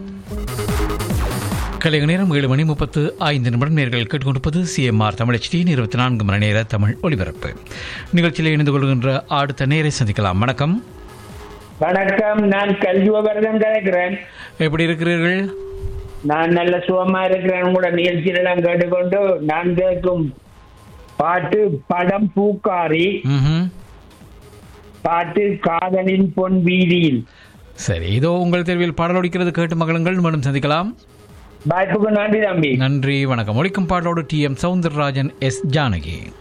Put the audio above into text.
கலைய நேரம் ஏழு மணி முப்பத்து ஐந்து நிமிடம் நேர்கள் கேட்டுக்கொண்டிருப்பது சிஎம்ஆர் தமிழச்சியின் இருபத்தி நான்கு மணி நேர தமிழ் ஒலிபரப்பு நிகழ்ச்சியில் இணைந்து கொள்கின்ற அடுத்த நேரை சந்திக்கலாம் வணக்கம் வணக்கம் நான் கல்விவரதம் கதைக்கிறேன் எப்படி இருக்கிறீர்கள் நான் நல்ல சுகமா இருக்கிறேன் உங்களோட நிகழ்ச்சியெல்லாம் கேட்டுக்கொண்டு நான் கேட்கும் பாட்டு படம் பூக்காரி ம்ஹும். பாட்டு காதலின் பொன் வீதியில் சரி இதோ உங்கள் தேர்வில் பாடல் ஒலிக்கிறது கேட்டு மகளுங்கள் மீண்டும் சந்திக்கலாம் வாய்ப்புக்கு நன்றி தம்பி நன்றி வணக்கம் ஒலிக்கும் பாடலோடு T M Soundararajan S Janaki